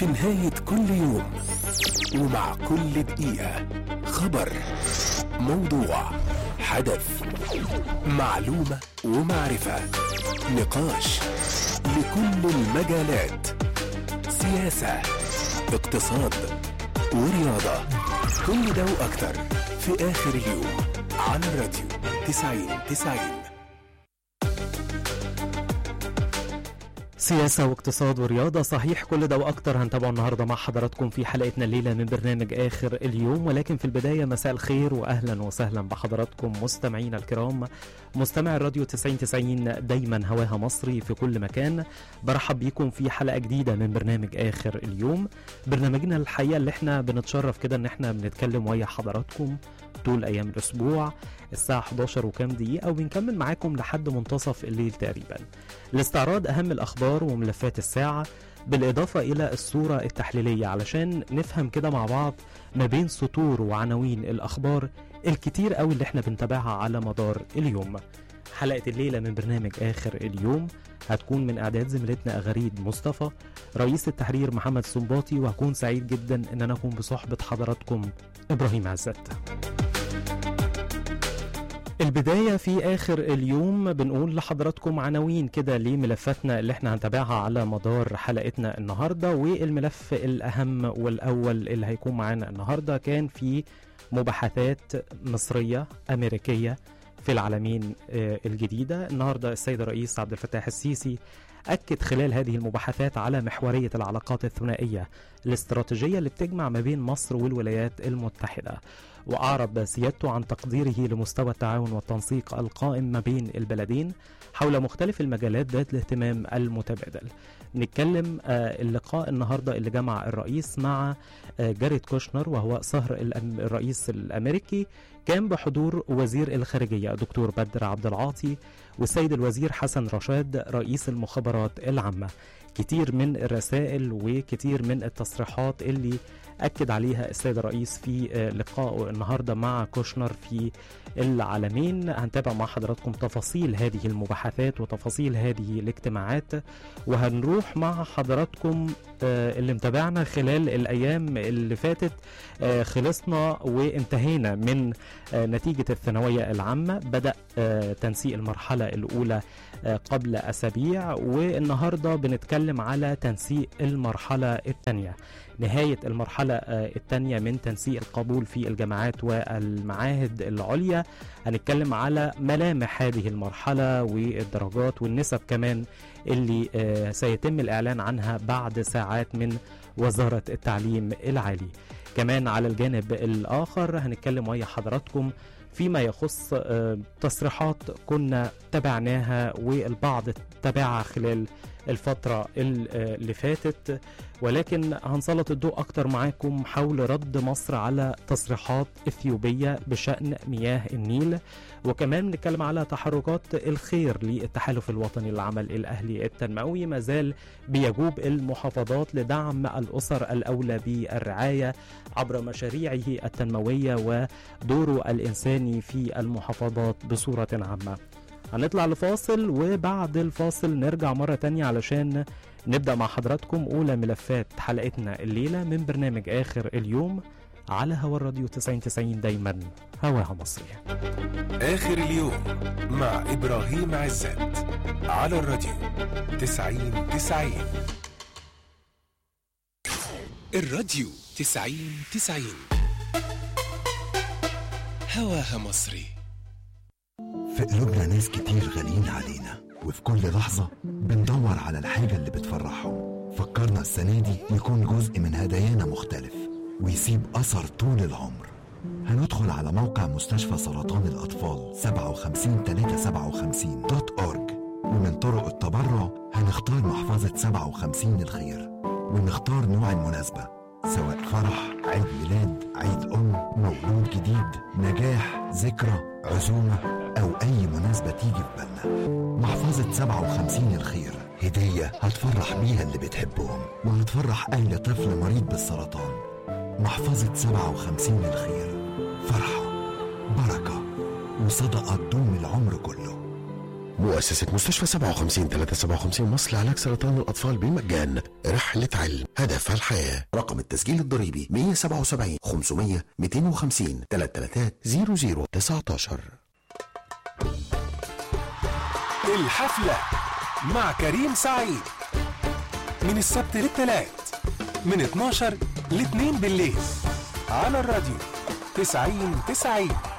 في نهاية كل يوم ومع كل دقيقة خبر موضوع حدث معلومة ومعرفة نقاش لكل المجالات سياسة اقتصاد ورياضة كل ده وأكتر في آخر اليوم على الراديو 90 90 سياسة واقتصاد ورياضة صحيح كل ده وأكتر هنتابعه النهاردة مع حضراتكم في حلقتنا الليلة من برنامج آخر اليوم ولكن في البداية مساء الخير وأهلا وسهلا بحضراتكم مستمعينا الكرام مستمع الراديو 9090 دايما هواها مصري في كل مكان برحب بيكم في حلقة جديدة من برنامج آخر اليوم برنامجنا الحقيقة اللي احنا بنتشرف كده ان احنا بنتكلم ويا حضراتكم طول أيام الأسبوع الساعة 11 وكام دقيقة وبنكمل معاكم لحد منتصف الليل تقريبا لاستعراض أهم الأخبار وملفات الساعة بالإضافة إلى الصورة التحليلية علشان نفهم كده مع بعض ما بين سطور وعناوين الأخبار الكتير قوي اللي احنا بنتابعها على مدار اليوم حلقة الليلة من برنامج آخر اليوم هتكون من إعداد زميلتنا أغاريد مصطفى رئيس التحرير محمد سنباطي وهكون سعيد جدا إن أنا أكون بصحبة حضراتكم إبراهيم عزت البداية في آخر اليوم بنقول لحضراتكم عناوين كده لملفاتنا اللي احنا هنتابعها على مدار حلقتنا النهاردة والملف الأهم والأول اللي هيكون معانا النهاردة كان في مباحثات مصرية أمريكية في العالمين آه، الجديدة النهاردة السيد الرئيس عبد الفتاح السيسي أكد خلال هذه المباحثات على محورية العلاقات الثنائية الاستراتيجية اللي بتجمع ما بين مصر والولايات المتحدة وأعرب سيادته عن تقديره لمستوى التعاون والتنسيق القائم ما بين البلدين حول مختلف المجالات ذات الاهتمام المتبادل نتكلم آه، اللقاء النهاردة اللي جمع الرئيس مع آه، جاريد كوشنر وهو صهر الأم- الرئيس الأمريكي كان بحضور وزير الخارجية دكتور بدر عبد العاطي والسيد الوزير حسن رشاد رئيس المخابرات العامة كتير من الرسائل وكتير من التصريحات اللي أكد عليها السيد الرئيس في آه، لقائه النهاردة مع كوشنر في العالمين هنتابع مع حضراتكم تفاصيل هذه المباحثات وتفاصيل هذه الاجتماعات وهنروح مع حضراتكم آه، اللي متابعنا خلال الأيام اللي فاتت آه، خلصنا وانتهينا من آه، نتيجة الثانوية العامة بدأ آه، تنسيق المرحلة الأولى آه، قبل أسابيع والنهاردة بنتكلم على تنسيق المرحلة الثانية نهاية المرحلة آه، الثانية من تنسيق القبول في الجامعات والمعاهد العليا هنتكلم على ملامح هذه المرحلة والدرجات والنسب كمان اللي آه، سيتم الإعلان عنها بعد ساعات من وزارة التعليم العالي كمان على الجانب الآخر هنتكلم ويا حضراتكم فيما يخص آه، تصريحات كنا تابعناها والبعض تابعها خلال الفترة ال- آه، اللي فاتت ولكن هنسلط الضوء أكتر معاكم حول رد مصر على تصريحات إثيوبية بشأن مياه النيل وكمان بنتكلم على تحركات الخير للتحالف الوطني للعمل الأهلي التنموي ما زال بيجوب المحافظات لدعم الأسر الأولى بالرعاية عبر مشاريعه التنموية ودوره الإنساني في المحافظات بصورة عامة هنطلع لفاصل وبعد الفاصل نرجع مرة تانية علشان نبدأ مع حضراتكم أولى ملفات حلقتنا الليلة من برنامج آخر اليوم على هوا الراديو 9090 دايما هواها مصري آخر اليوم مع إبراهيم عزت على الراديو 90 90 الراديو 90 90 هواها مصري في قلوبنا ناس كتير غاليين علينا وفي كل لحظة بندور على الحاجة اللي بتفرحهم فكرنا السنة دي يكون جزء من هدايانا مختلف ويسيب أثر طول العمر هندخل على موقع مستشفى سرطان الأطفال 57357 دوت أورج ومن طرق التبرع هنختار محفظة 57 الخير ونختار نوع المناسبة سواء فرح عيد ميلاد عيد أم مولود جديد نجاح ذكرى عزومة أو أي مناسبة تيجي في بالنا محفظة 57 الخير هدية هتفرح بيها اللي بتحبهم وهتفرح أهل طفل مريض بالسرطان محفظة 57 الخير فرحة بركة وصدقة تدوم العمر كله مؤسسة مستشفى 57 357 مصر لعلاج سرطان الأطفال بالمجان رحلة علم هدفها الحياة رقم التسجيل الضريبي 177 500 250 33 0019 الحفلة مع كريم سعيد من السبت للتلات من 12 ل 2 بالليل على الراديو 90 90